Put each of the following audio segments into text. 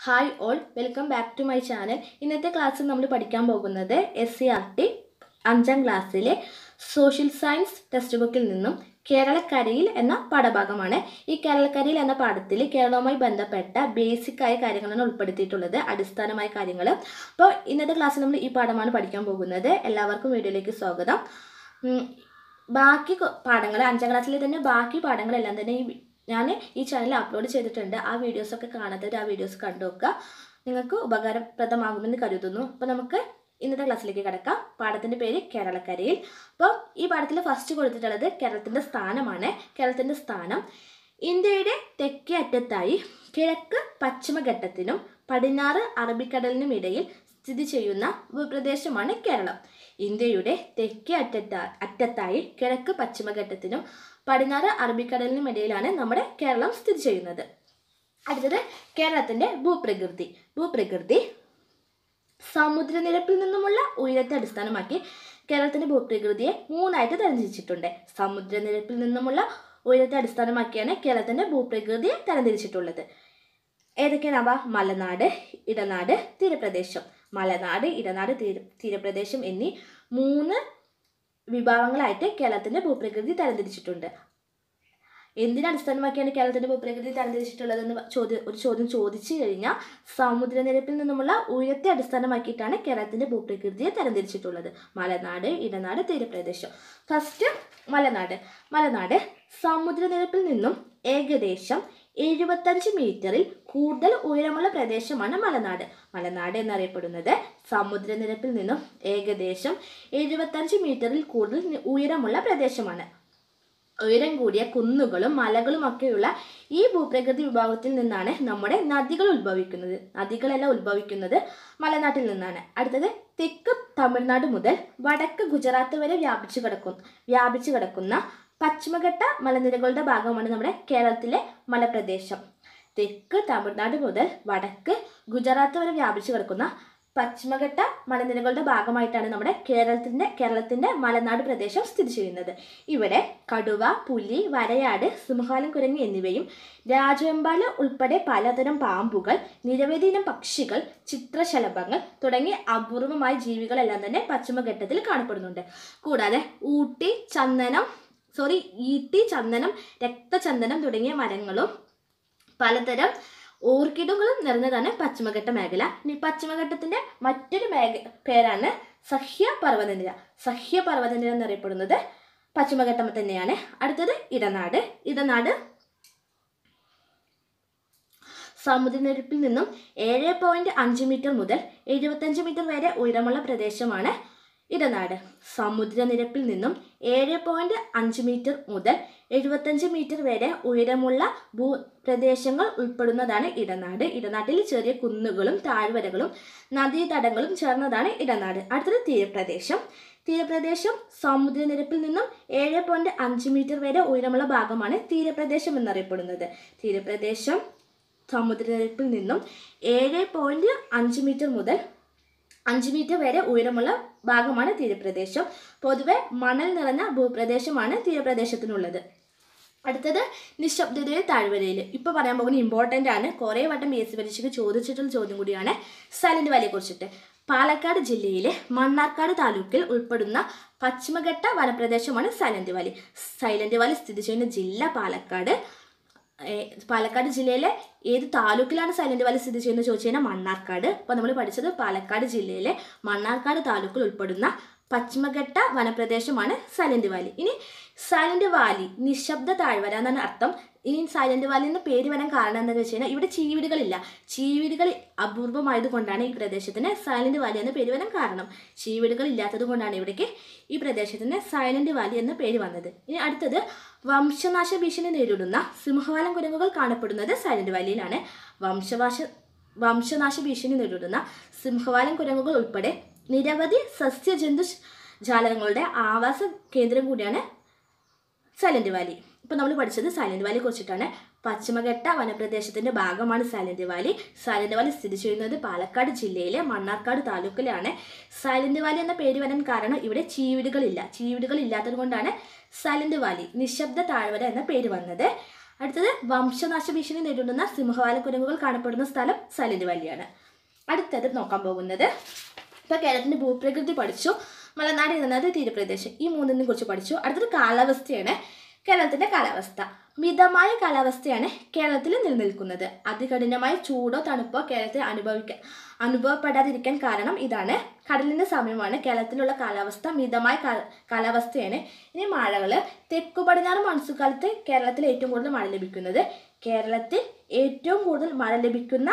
hi all welcome back to my channel ഇന്നത്തെ ക്ലാസ്സിൽ നമ്മൾ പഠിക്കാൻ പോകുന്നത് എസ് സി ആർ ടി അഞ്ചാം ക്ലാസ്സിലെ സോഷ്യൽ സയൻസ് ടെക്സ്റ്റ് ബുക്കിൽ നിന്നും കേരളക്കരയിൽ എന്ന പാഠഭാഗമാണ് ഈ കേരളക്കരയിൽ എന്ന പാഠത്തിൽ കേരളവുമായി ബന്ധപ്പെട്ട ബേസിക് ആയ കാര്യങ്ങളാണ് ഉൾപ്പെടുത്തിയിട്ടുള്ളത് അടിസ്ഥാനമായ കാര്യങ്ങൾ അപ്പോൾ ഇന്നത്തെ ക്ലാസ്സിൽ നമ്മൾ ഈ പാഠമാണ് പഠിക്കാൻ പോകുന്നത് എല്ലാവർക്കും വീഡിയോയിലേക്ക് സ്വാഗതം ഉം, ബാക്കി പാഠങ്ങൾ അഞ്ചാം ക്ലാസ്സിലെ തന്നെ ബാക്കി പാഠങ്ങളെല്ലാം തന്നെ ഈ ഞാൻ ഈ ചാനലിൽ അപ്ലോഡ് ചെയ്തിട്ടുണ്ട് ആ വീഡിയോസൊക്കെ കാണാത്തവർ ആ വീഡിയോസ് കണ്ടു നോക്കുക നിങ്ങൾക്ക് ഉപകാരപ്രദമാകുമെന്ന് കരുതുന്നു അപ്പോൾ നമുക്ക് ഇന്നത്തെ ക്ലാസ്സിലേക്ക് കിടക്കാം പാഠത്തിൻ്റെ പേര് കേരളക്കരയിൽ അപ്പോൾ ഈ പാഠത്തിൽ ഫസ്റ്റ് കൊടുത്തിട്ടുള്ളത് കേരളത്തിൻ്റെ സ്ഥാനമാണ് കേരളത്തിൻ്റെ സ്ഥാനം ഇന്ത്യയുടെ തെക്കേ അറ്റത്തായി കിഴക്ക് പശ്ചിമഘട്ടത്തിനും പടിഞ്ഞാറ് അറബിക്കടലിനും ഇടയിൽ സ്ഥിതി ചെയ്യുന്ന ഭൂപ്രദേശമാണ് കേരളം ഇന്ത്യയുടെ തെക്കേ അറ്റത്ത അറ്റത്തായി കിഴക്ക് പശ്ചിമഘട്ടത്തിനും പടിഞ്ഞാറ് അറബിക്കടലിനും ഇടയിലാണ് നമ്മുടെ കേരളം സ്ഥിതി ചെയ്യുന്നത് അടുത്തത് കേരളത്തിൻ്റെ ഭൂപ്രകൃതി ഭൂപ്രകൃതി സമുദ്രനിരപ്പിൽ നിന്നുമുള്ള ഉയരത്തെ അടിസ്ഥാനമാക്കി കേരളത്തിന്റെ ഭൂപ്രകൃതിയെ മൂന്നായിട്ട് തരംതിരിച്ചിട്ടുണ്ട് സമുദ്രനിരപ്പിൽ നിന്നുമുള്ള ഉയരത്തെ അടിസ്ഥാനമാക്കിയാണ് കേരളത്തിന്റെ ഭൂപ്രകൃതിയെ തരംതിരിച്ചിട്ടുള്ളത് ഏതൊക്കെയാണ് അവ മലനാട് ഇടനാട് തീരപ്രദേശം മലനാട് ഇടനാട് തീര തീരപ്രദേശം എന്നീ മൂന്ന് വിഭാഗങ്ങളായിട്ട് കേരളത്തിന്റെ ഭൂപ്രകൃതി തരംതിരിച്ചിട്ടുണ്ട് എന്തിനെ അടിസ്ഥാനമാക്കിയാണ് കേരളത്തിന്റെ ഭൂപ്രകൃതി തരംതിരിച്ചിട്ടുള്ളതെന്ന് ചോദ്യം ഒരു ചോദ്യം ചോദിച്ചു കഴിഞ്ഞാൽ സമുദ്രനിരപ്പിൽ നിന്നുമുള്ള ഉയരത്തെ അടിസ്ഥാനമാക്കിയിട്ടാണ് കേരളത്തിന്റെ ഭൂപ്രകൃതിയെ തരംതിരിച്ചിട്ടുള്ളത് മലനാട് ഇടനാട് തീരപ്രദേശം ഫസ്റ്റ് മലനാട് മലനാട് സമുദ്രനിരപ്പിൽ നിന്നും ഏകദേശം എഴുപത്തഞ്ച് മീറ്ററിൽ കൂടുതൽ ഉയരമുള്ള പ്രദേശമാണ് മലനാട് മലനാട് എന്നറിയപ്പെടുന്നത് സമുദ്രനിരപ്പിൽ നിന്നും ഏകദേശം എഴുപത്തഞ്ച് മീറ്ററിൽ കൂടുതൽ നി- ഉയരമുള്ള പ്രദേശമാണ് ഉയരം കൂടിയ കുന്നുകളും മലകളും ഒക്കെയുള്ള ഈ ഭൂപ്രകൃതി വിഭാഗത്തിൽ നിന്നാണ് നമ്മുടെ നദികൾ ഉത്ഭവിക്കുന്നത് നദികളെല്ലാം ഉത്ഭവിക്കുന്നത് മലനാട്ടിൽ നിന്നാണ് അടുത്തത് തെക്ക് തമിഴ്നാട് മുതൽ വടക്ക് ഗുജറാത്ത് വരെ വ്യാപിച്ചു കിടക്കും വ്യാപിച്ചു കിടക്കുന്ന പശ്ചിമഘട്ട മലനിരകളുടെ ഭാഗമാണ് നമ്മുടെ കേരളത്തിലെ മലപ്രദേശം തെക്ക് തമിഴ്നാട് മുതൽ വടക്ക് ഗുജറാത്ത് വരെ വ്യാപിച്ചു കിടക്കുന്ന പശ്ചിമഘട്ട മലനിരകളുടെ ഭാഗമായിട്ടാണ് നമ്മുടെ കേരളത്തിന്റെ കേരളത്തിന്റെ മലനാട് പ്രദേശം സ്ഥിതി ചെയ്യുന്നത് ഇവിടെ കടുവ പുലി വരയാട് സിംഹാലം കുരങ്ങ് എന്നിവയും രാജവെമ്പാല് ഉൾപ്പെടെ പലതരം പാമ്പുകൾ നിരവധി ഇനം പക്ഷികൾ ചിത്രശലഭങ്ങൾ തുടങ്ങിയ അപൂർവമായ ജീവികളെല്ലാം തന്നെ പശ്ചിമഘട്ടത്തിൽ കാണപ്പെടുന്നുണ്ട് കൂടാതെ ഊട്ടി ചന്ദനം സോറി ഈട്ടി ചന്ദനം രക്തചന്ദനം തുടങ്ങിയ മരങ്ങളും പലതരം ഓർക്കിഡുകളും നിറഞ്ഞതാണ് പശ്ചിമഘട്ട മേഖല ഇനി പശ്ചിമഘട്ടത്തിന്റെ മറ്റൊരു മേഖ പേരാണ് സഹ്യ പർവ്വതനിര സഹ്യ പർവ്വതനിര എന്നറിയപ്പെടുന്നത് പശ്ചിമഘട്ടം തന്നെയാണ് അടുത്തത് ഇടനാട് ഇടനാട് സമുദ്രനിരപ്പിൽ നിന്നും ഏഴ് പോയിന്റ് അഞ്ച് മീറ്റർ മുതൽ എഴുപത്തഞ്ച് മീറ്റർ വരെ ഉയരമുള്ള പ്രദേശമാണ് ഇടനാട് സമുദ്രനിരപ്പിൽ നിന്നും ഏഴ് പോയിന്റ് അഞ്ച് മീറ്റർ മുതൽ എഴുപത്തഞ്ച് മീറ്റർ വരെ ഉയരമുള്ള ഭൂ പ്രദേശങ്ങൾ ഉൾപ്പെടുന്നതാണ് ഇടനാട് ഇടനാട്ടിൽ ചെറിയ കുന്നുകളും താഴ്വരകളും നദീതടങ്ങളും ചേർന്നതാണ് ഇടനാട് അടുത്തത് തീരപ്രദേശം തീരപ്രദേശം സമുദ്രനിരപ്പിൽ നിന്നും ഏഴ് പോയിന്റ് അഞ്ച് മീറ്റർ വരെ ഉയരമുള്ള ഭാഗമാണ് തീരപ്രദേശം എന്നറിയപ്പെടുന്നത് തീരപ്രദേശം സമുദ്രനിരപ്പിൽ നിന്നും ഏഴ് പോയിന്റ് അഞ്ച് മീറ്റർ മുതൽ അഞ്ച് മീറ്റർ വരെ ഉയരമുള്ള ഭാഗമാണ് തീരപ്രദേശം പൊതുവെ മണൽ നിറഞ്ഞ ഭൂപ്രദേശമാണ് തീരപ്രദേശത്തിനുള്ളത് അടുത്തത് നിശബ്ദതയുടെ താഴ്വരയിൽ ഇപ്പോൾ പറയാൻ പോകുന്ന ഇമ്പോർട്ടൻ്റ് ആണ് കുറേ വട്ടം ബി എസ് സി പരീക്ഷയ്ക്ക് ചോദിച്ചിട്ടുള്ള ചോദ്യം കൂടിയാണ് സൈലന്റ് വാലിയെ കുറിച്ചിട്ട് പാലക്കാട് ജില്ലയിലെ മണ്ണാർക്കാട് താലൂക്കിൽ ഉൾപ്പെടുന്ന പശ്ചിമഘട്ട വനപ്രദേശമാണ് സൈലന്റ് വാലി സൈലന്റ് വാലി സ്ഥിതി ചെയ്യുന്ന ജില്ല പാലക്കാട് ഏ, പാലക്കാട് ജില്ലയിലെ ഏത് താലൂക്കിലാണ് സൈലന്റ് വാലി സ്ഥിതി ചെയ്യുന്നത് ചോദിച്ചു കഴിഞ്ഞാൽ മണ്ണാർക്കാട് അപ്പോൾ നമ്മൾ പഠിച്ചത് പാലക്കാട് ജില്ലയിലെ മണ്ണാർക്കാട് താലൂക്കിൽ ഉൾപ്പെടുന്ന പശ്ചിമഘട്ട വനപ്രദേശമാണ് സൈലന്റ് വാലി ഇനി സൈലന്റ് വാലി നിശബ്ദ താഴ്വര എന്നാണ് അർത്ഥം ഇനി സൈലന്റ് വാലി എന്ന പേര് വരാൻ കാരണം എന്താണെന്ന് വെച്ച് കഴിഞ്ഞാൽ ഇവിടെ ചീവീടുകളില്ല ചീവീടുകൾ അപൂർവമായത് കൊണ്ടാണ് ഈ പ്രദേശത്തിന് സൈലന്റ് വാലി എന്ന പേര് വരാൻ കാരണം ചീവീടുകൾ ഇല്ലാത്തത് കൊണ്ടാണ് ഇവിടേക്ക് ഈ പ്രദേശത്തിന് സൈലന്റ് വാലി എന്ന പേര് വന്നത് ഇനി അടുത്തത് വംശനാശ ഭീഷണി നേരിടുന്ന സിംഹവാലം കുരങ്ങുകൾ കാണപ്പെടുന്നത് സൈലന്റ് വാലിയിലാണ് വംശവാശ വംശനാശ ഭീഷണി നേരിടുന്ന സിംഹവാലം കുരങ്ങുകൾ ഉൾപ്പെടെ നിരവധി സസ്യജന്തു ജാലകങ്ങളുടെ ആവാസ കേന്ദ്രം കൂടിയാണ് സൈലന്റ് വാലി ഇപ്പം നമ്മൾ പഠിച്ചത് സൈലന്റ് വാലിയെ കുറിച്ചിട്ടാണ് പശ്ചിമഘട്ട വനപ്രദേശത്തിന്റെ ഭാഗമാണ് സൈലന്റ് വാലി സൈലന്റ് വാലി സ്ഥിതി ചെയ്യുന്നത് പാലക്കാട് ജില്ലയിലെ മണ്ണാർക്കാട് താലൂക്കിലാണ് സൈലന്റ് വാലി എന്ന പേര് വരാൻ കാരണം ഇവിടെ ചീവീടുകളില്ല ചീവീടുകൾ ഇല്ലാത്തത് കൊണ്ടാണ് സൈലന്റ് വാലി നിശബ്ദ താഴ്വര എന്ന പേര് വന്നത് അടുത്തത് വംശനാശ ഭീഷണി നേരിടുന്ന സിംഹവാല കുരങ്ങുകൾ കാണപ്പെടുന്ന സ്ഥലം സൈലന്റ് വാലിയാണ് അടുത്തത് നോക്കാൻ പോകുന്നത് ഇപ്പോൾ കേരളത്തിൻ്റെ ഭൂപ്രകൃതി പഠിച്ചു മലനാട് എന്നത് തീരപ്രദേശം ഈ മൂന്നിനെ കുറിച്ച് പഠിച്ചു അടുത്തത് കാലാവസ്ഥയാണ് കേരളത്തിൻ്റെ കാലാവസ്ഥ മിതമായ കാലാവസ്ഥയാണ് കേരളത്തിൽ നിലനിൽക്കുന്നത് അതികഠിനമായ ചൂടോ തണുപ്പോ കേരളത്തിൽ അനുഭവിക്കാൻ അനുഭവപ്പെടാതിരിക്കാൻ കാരണം ഇതാണ് കടലിൻ്റെ സമയമാണ് കേരളത്തിലുള്ള കാലാവസ്ഥ മിതമായ കാ- കാലാവസ്ഥയാണ് ഇനി മഴകൾ തെക്കു പടിഞ്ഞാറ് മൺസൂൺ കാലത്ത് കേരളത്തിൽ ഏറ്റവും കൂടുതൽ മഴ ലഭിക്കുന്നത് കേരളത്തിൽ ഏറ്റവും കൂടുതൽ മഴ ലഭിക്കുന്ന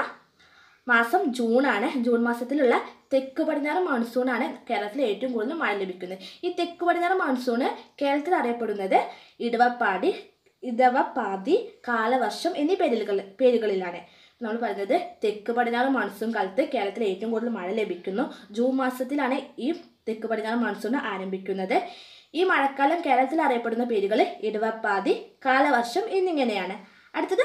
മാസം ജൂണാണ് ജൂൺ മാസത്തിലുള്ള തെക്ക് പടിഞ്ഞാറ് മൺസൂണാണ് കേരളത്തിൽ ഏറ്റവും കൂടുതൽ മഴ ലഭിക്കുന്നത് ഈ തെക്ക് പടിഞ്ഞാറ് മൺസൂണ് കേരളത്തിൽ അറിയപ്പെടുന്നത് ഇടവപ്പാടി ഇടവപ്പാതി കാലവർഷം എന്നീ പേരുകൾ പേരുകളിലാണ് നമ്മൾ പറയുന്നത് തെക്ക് പടിഞ്ഞാറ് മൺസൂൺ കാലത്ത് കേരളത്തിൽ ഏറ്റവും കൂടുതൽ മഴ ലഭിക്കുന്നു ജൂൺ മാസത്തിലാണ് ഈ തെക്ക് പടിഞ്ഞാറ് മൺസൂൺ ആരംഭിക്കുന്നത് ഈ മഴക്കാലം കേരളത്തിൽ അറിയപ്പെടുന്ന പേരുകൾ ഇടവപ്പാതി കാലവർഷം എന്നിങ്ങനെയാണ് അടുത്തത്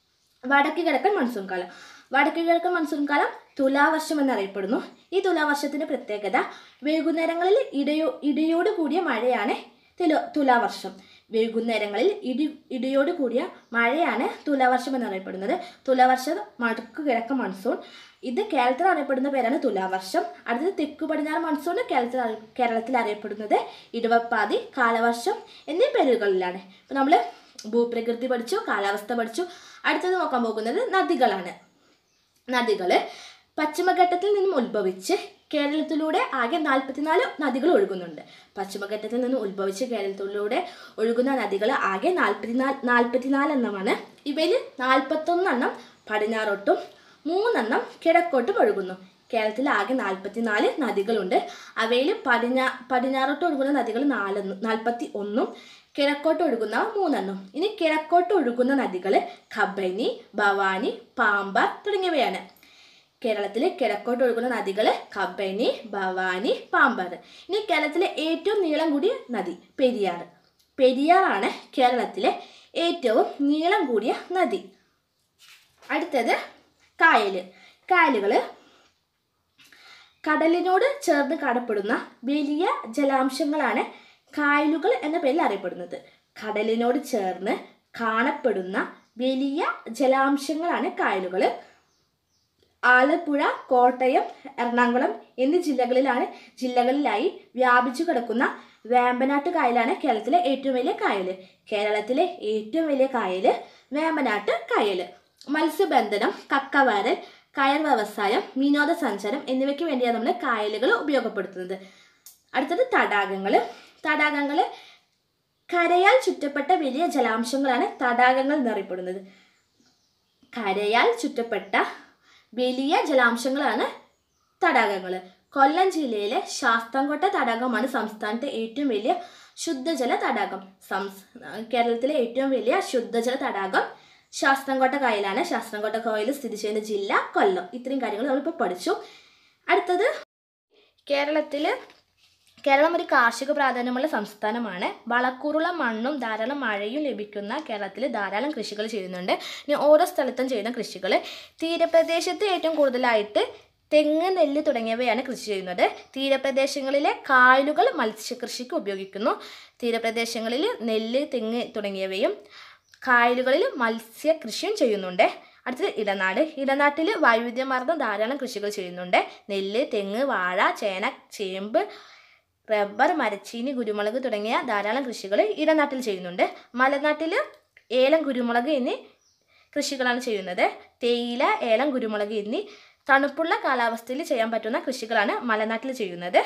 വടക്ക് കിഴക്കൻ മൺസൂൺ കാലം വടക്ക് കിഴക്കൻ മൺസൂൺ കാലം തുലാവർഷം എന്നറിയപ്പെടുന്നു ഈ തുലാവർഷത്തിന്റെ പ്രത്യേകത വൈകുന്നേരങ്ങളിൽ ഇടയോ ഇടിയോട് കൂടിയ മഴയാണ് തുല തുലാവർഷം വൈകുന്നേരങ്ങളിൽ ഇടി ഇടിയോട് കൂടിയ മഴയാണ് തുലാവർഷം എന്നറിയപ്പെടുന്നത് തുലാവർഷം വടക്ക് കിഴക്കൻ മൺസൂൺ ഇത് കേരളത്തിൽ അറിയപ്പെടുന്ന പേരാണ് തുലാവർഷം അടുത്തത് തെക്കു പടിഞ്ഞാറ് മൺസൂൺ കേരളത്തിൽ അറി- കേരളത്തിൽ അറിയപ്പെടുന്നത് ഇടവപ്പാതി കാലവർഷം എന്നീ പേരുകളിലാണ് ഇപ്പം നമ്മൾ ഭൂപ്രകൃതി പഠിച്ചു കാലാവസ്ഥ പഠിച്ചു അടുത്തത് നോക്കാൻ പോകുന്നത് നദികളാണ് നദികൾ പശ്ചിമഘട്ടത്തിൽ നിന്നും ഉത്ഭവിച്ച് കേരളത്തിലൂടെ ആകെ നാൽപ്പത്തിനാല് നദികൾ ഒഴുകുന്നുണ്ട് പശ്ചിമഘട്ടത്തിൽ നിന്ന് ഉത്ഭവിച്ച് കേരളത്തിലൂടെ ഒഴുകുന്ന നദികൾ ആകെ നാൽപ്പത്തിനാല് നാൽപ്പത്തിനാല് എണ്ണമാണ് ഇവയിൽ നാൽപ്പത്തൊന്നെണ്ണം പടിഞ്ഞാറോട്ടും മൂന്നെണ്ണം കിഴക്കോട്ടും ഒഴുകുന്നു കേരളത്തിൽ ആകെ നാൽപ്പത്തിനാല് നദികളുണ്ട് അവയിൽ പടിഞ്ഞാ പടിഞ്ഞാറോട്ട് ഒഴുകുന്ന നദികൾ നാലെണ്ണം നാൽപ്പത്തി ഒന്നും കിഴക്കോട്ട് ഒഴുകുന്ന മൂന്നെണ്ണം ഇനി കിഴക്കോട്ട് ഒഴുകുന്ന നദികൾ കബനി ഭവാനി പാമ്പ തുടങ്ങിയവയാണ് കേരളത്തിൽ കിഴക്കോട്ട് ഒഴുകുന്ന നദികൾ കബനി ഭവാനി പാമ്പാർ ഇനി കേരളത്തിലെ ഏറ്റവും നീളം കൂടിയ നദി പെരിയാർ പെരിയാറാണ് കേരളത്തിലെ ഏറ്റവും നീളം കൂടിയ നദി അടുത്തത് കായൽ കായലുകൾ കടലിനോട് ചേർന്ന് കാണപ്പെടുന്ന വലിയ ജലാംശങ്ങളാണ് കായലുകൾ എന്ന പേരിൽ അറിയപ്പെടുന്നത് കടലിനോട് ചേർന്ന് കാണപ്പെടുന്ന വലിയ ജലാംശങ്ങളാണ് കായലുകൾ ആലപ്പുഴ കോട്ടയം എറണാകുളം എന്നീ ജില്ലകളിലാണ് ജില്ലകളിലായി വ്യാപിച്ചു കിടക്കുന്ന വേമ്പനാട്ട് കായലാണ് കേരളത്തിലെ ഏറ്റവും വലിയ കായൽ കേരളത്തിലെ ഏറ്റവും വലിയ കായൽ വേമ്പനാട്ട് കായൽ മത്സ്യബന്ധനം കക്കവാരൽ കയർ വ്യവസായം വിനോദസഞ്ചാരം എന്നിവയ്ക്ക് വേണ്ടിയാണ് നമ്മൾ കായലുകൾ ഉപയോഗപ്പെടുത്തുന്നത് അടുത്തത് തടാകങ്ങൾ തടാകങ്ങൾ കരയാൽ ചുറ്റപ്പെട്ട വലിയ ജലാംശങ്ങളാണ് തടാകങ്ങൾ എന്നറിയപ്പെടുന്നത് കരയാൽ ചുറ്റപ്പെട്ട വലിയ ജലാംശങ്ങളാണ് തടാകങ്ങൾ കൊല്ലം ജില്ലയിലെ ശാസ്താംകോട്ട തടാകമാണ് സംസ്ഥാനത്തെ ഏറ്റവും വലിയ ശുദ്ധജല തടാകം സംസ് കേരളത്തിലെ ഏറ്റവും വലിയ ശുദ്ധജല തടാകം ശാസ്താംകോട്ട കായലാണ് ശാസ്താംകോട്ട കായൽ സ്ഥിതി ചെയ്യുന്ന ജില്ല കൊല്ലം ഇത്രയും കാര്യങ്ങൾ നമ്മളിപ്പോൾ പഠിച്ചു അടുത്തത് കേരളത്തിൽ കേരളം ഒരു കാർഷിക പ്രാധാന്യമുള്ള സംസ്ഥാനമാണ് വളക്കൂറുള്ള മണ്ണും ധാരാളം മഴയും ലഭിക്കുന്ന കേരളത്തിൽ ധാരാളം കൃഷികൾ ചെയ്യുന്നുണ്ട് ഇനി ഓരോ സ്ഥലത്തും ചെയ്യുന്ന കൃഷികൾ തീരപ്രദേശത്ത് ഏറ്റവും കൂടുതലായിട്ട് തെങ്ങ് നെല്ല് തുടങ്ങിയവയാണ് കൃഷി ചെയ്യുന്നത് തീരപ്രദേശങ്ങളിലെ കായലുകൾ മത്സ്യകൃഷിക്ക് ഉപയോഗിക്കുന്നു തീരപ്രദേശങ്ങളിൽ നെല്ല് തെങ്ങ് തുടങ്ങിയവയും കായലുകളിൽ മത്സ്യകൃഷിയും ചെയ്യുന്നുണ്ട് അടുത്തത് ഇടനാട് ഇടനാട്ടിൽ വൈവിധ്യമാർന്ന ധാരാളം കൃഷികൾ ചെയ്യുന്നുണ്ട് നെല്ല് തെങ്ങ് വാഴ ചേന ചേമ്പ് റബ്ബർ മരച്ചീനി കുരുമുളക് തുടങ്ങിയ ധാരാളം കൃഷികൾ ഇടനാട്ടിൽ ചെയ്യുന്നുണ്ട് മലനാട്ടിൽ ഏലം കുരുമുളക് എന്നീ കൃഷികളാണ് ചെയ്യുന്നത് തേയില ഏലം കുരുമുളക് എന്നീ തണുപ്പുള്ള കാലാവസ്ഥയിൽ ചെയ്യാൻ പറ്റുന്ന കൃഷികളാണ് മലനാട്ടിൽ ചെയ്യുന്നത്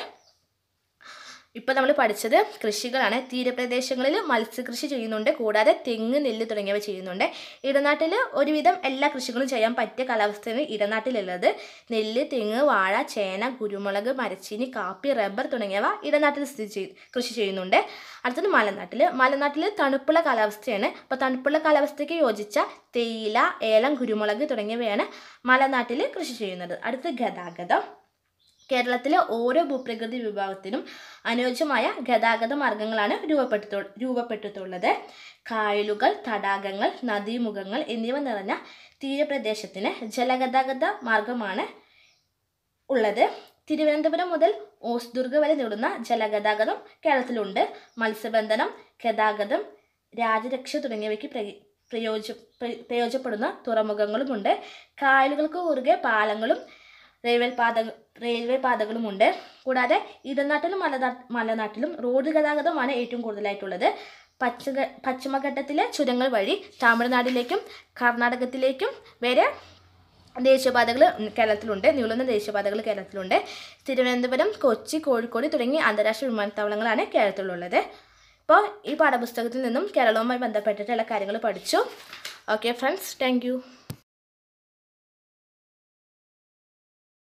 ഇപ്പോൾ നമ്മൾ പഠിച്ചത് കൃഷികളാണ് തീരപ്രദേശങ്ങളിൽ മത്സ്യകൃഷി ചെയ്യുന്നുണ്ട് കൂടാതെ തെങ്ങ് നെല്ല് തുടങ്ങിയവ ചെയ്യുന്നുണ്ട് ഇടനാട്ടിൽ ഒരുവിധം എല്ലാ കൃഷികളും ചെയ്യാൻ പറ്റിയ കാലാവസ്ഥയാണ് ഇടനാട്ടിലുള്ളത് നെല്ല് തെങ്ങ് വാഴ ചേന കുരുമുളക് മരച്ചീനി കാപ്പി റബ്ബർ തുടങ്ങിയവ ഇടനാട്ടിൽ സ്ഥിതി ചെയ്ത് കൃഷി ചെയ്യുന്നുണ്ട് അടുത്തത് മലനാട്ടിൽ മലനാട്ടിൽ തണുപ്പുള്ള കാലാവസ്ഥയാണ് അപ്പോൾ തണുപ്പുള്ള കാലാവസ്ഥയ്ക്ക് യോജിച്ച തേയില ഏലം കുരുമുളക് തുടങ്ങിയവയാണ് മലനാട്ടിൽ കൃഷി ചെയ്യുന്നത് അടുത്ത് ഗതാഗതം കേരളത്തിലെ ഓരോ ഭൂപ്രകൃതി വിഭാഗത്തിനും അനുയോജ്യമായ ഗതാഗത മാർഗങ്ങളാണ് രൂപപ്പെട്ടു രൂപപ്പെട്ടിട്ടുള്ളത് കായലുകൾ തടാകങ്ങൾ നദീമുഖങ്ങൾ എന്നിവ നിറഞ്ഞ തീരപ്രദേശത്തിന് ജലഗതാഗത മാർഗമാണ് ഉള്ളത് തിരുവനന്തപുരം മുതൽ ഓസ്ദുർഗ് വരെ നീളുന്ന ജലഗതാഗതം കേരളത്തിലുണ്ട് മത്സ്യബന്ധനം ഗതാഗതം രാജരക്ഷ തുടങ്ങിയവയ്ക്ക് പ്ര പ്രയോജ പ്ര- പ്രയോജനപ്പെടുന്ന തുറമുഖങ്ങളുമുണ്ട് കായലുകൾക്ക് കുറുകെ പാലങ്ങളും റെയിൽവേ പാത റെയിൽവേ പാതകളുമുണ്ട് കൂടാതെ ഇടനാട്ടിലും മലനാ മലനാട്ടിലും റോഡ് ഗതാഗതമാണ് ഏറ്റവും കൂടുതലായിട്ടുള്ളത് പശ്ചിമ പശ്ചിമഘട്ടത്തിലെ ചുരങ്ങൾ വഴി തമിഴ്നാട്ടിലേക്കും കർണാടകത്തിലേക്കും വരെ ദേശീയപാതകൾ കേരളത്തിലുണ്ട് നീളുന്ന ദേശീയപാതകൾ കേരളത്തിലുണ്ട് തിരുവനന്തപുരം കൊച്ചി കോഴിക്കോട് തുടങ്ങി അന്താരാഷ്ട്ര വിമാനത്താവളങ്ങളാണ് കേരളത്തിലുള്ളത് ഇപ്പോൾ ഈ പാഠപുസ്തകത്തിൽ നിന്നും കേരളവുമായി ബന്ധപ്പെട്ടിട്ടുള്ള കാര്യങ്ങൾ പഠിച്ചു ഓക്കെ ഫ്രണ്ട്സ് താങ്ക്